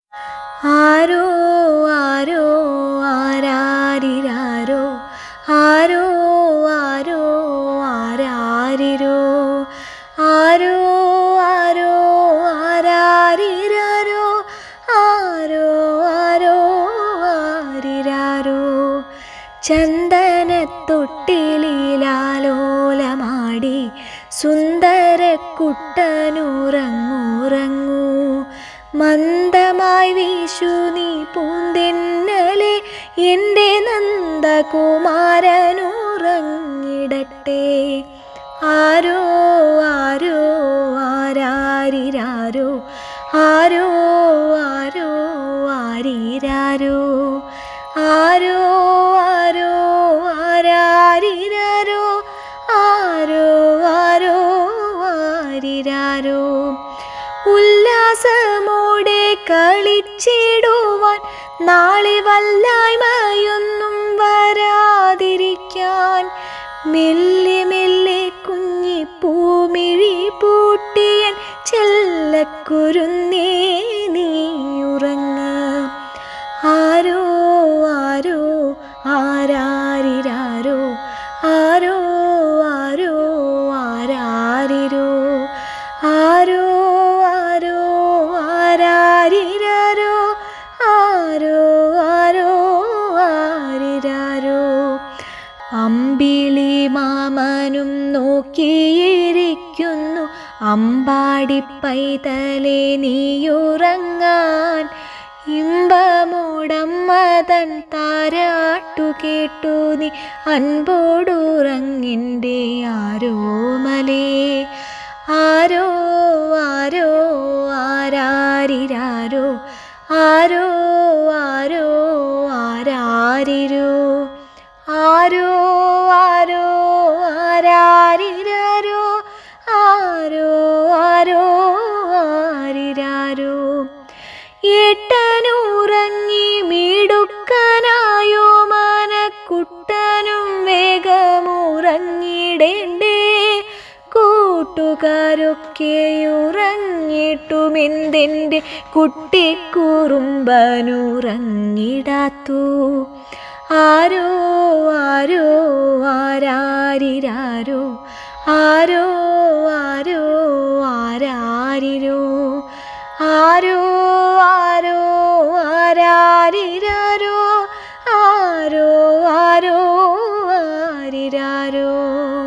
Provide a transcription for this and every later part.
ആരോ ആരോ ആരാരിരാരോ ആരോ ആരോ ആരാരിരോ ആരോ ആരോ ആരാരിരാരോ ആരോ ആരോ ആരിരാരോ ചന്ദനത്തൊട്ടിലാലോലമാടി സുന്ദരക്കുട്ടനുറങ്ങുറങ്ങൂ മന്ദമായി വീശു നീ പൂന്തെന്നലെ എൻ്റെ നന്ദകുമാരനുറങ്ങിടട്ടെ ആരോ ആരോ ആരാരിരാരോ ആരോ ആരോ ആരിരാരോ ആരോ ആരോ ആരാരിരാരോ ആരോ ആരോ ആരിരാരോ ഉല്ലാസമോടെ കളിച്ചിടുവാൻ നാളെ വല്ലായ്മയൊന്നും വരാതിരിക്കാൻ മെല്ലെ മെല്ലെ കുഞ്ഞി പൂമിഴി പൂട്ടിയൻ ചെല്ലക്കുരുന്നേ നീ ഉറങ്ങ ആരോ ആരോ ആരാരിരാരോ ആരോ ആരോ ആരാരിരോ ആരോ ആരോ ആരാരിരാരോ ആരോ ആരോ ആരിരാരോ അമ്പിളി മാമനും നോക്കിയിരിക്കുന്നു അമ്പാടി പൈതലെ നീയുറങ്ങാൻ ഇമ്പമോടമ്മതൻ താരാട്ടു കേട്ടു നീ അൻപോടുറങ്ങിൻ്റെ ആരോമലേ ആരോ ആരോ ആരാരിരാരോ ആരോ ആരോ ആരാരിരോ ആരോ ആരോ ആരാരിരാരോ ആരോ ആരോ ആരിരാരോ ഏട്ടനുറങ്ങി മീടുക്കനായോ മനക്കുട്ടനും വേഗമുറങ്ങിടേണ്ടേ കൂട്ടുകാരൊക്കെ ഉറങ്ങിട്ടുമെന്തെൻ്റെ കുട്ടിക്കുറുമ്പനുറങ്ങിടാത്തു ആരോ ആരോ ആരാരിരാരോ ആരോ ആരോ ആരാരിരോ ആരോ ആരോ ആരാരിരാരോ ആരോ ആരോ ആരിരാരോ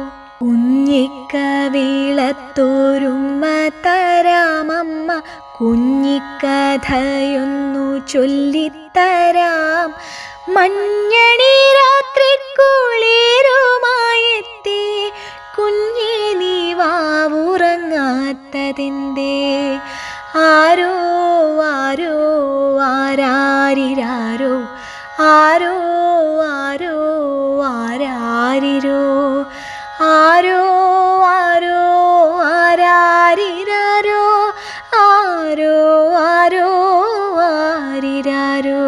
കുഞ്ഞിക്കവിളത്തോരുമ്മ തരാമമ്മ കുഞ്ഞിക്കഥയൊന്നു ചൊല്ലിത്തരാം മഞ്ഞണി രാത്രി കുളിരുമായെത്തി കുഞ്ഞെ നീ വാവുറങ്ങാത്തതിൻ്റെ ആരോ ആരോ ആരാരിരാരോ ആരോ ആരോ ആരാരിരോ ആരോ ആരോ ആരാരിരാരോ ആരോ ആരോ ആരിരാരോ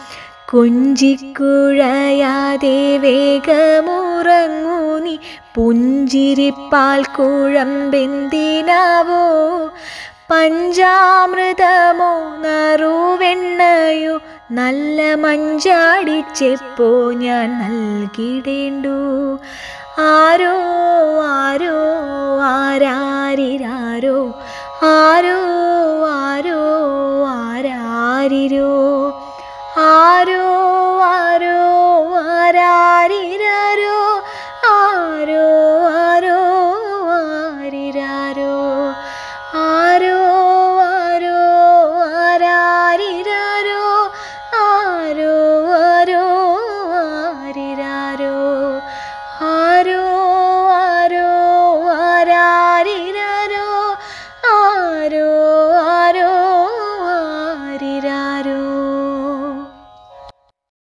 കൊഞ്ചിക്കുഴയാതെ വേഗമുറങ്ങൂ നീ പുഞ്ചിരിപ്പാൽ കുഴമ്പെന്തിനാവോ പഞ്ചാമൃതമോ നറുവെണ്ണയോ നല്ല മഞ്ചാടിച്ചെപ്പോ ഞാൻ നൽകിടേണ്ടു ആരോ ആരോ ആരാരിരാരോ ആരോ ആരോ ആരാരിരോ ആരോ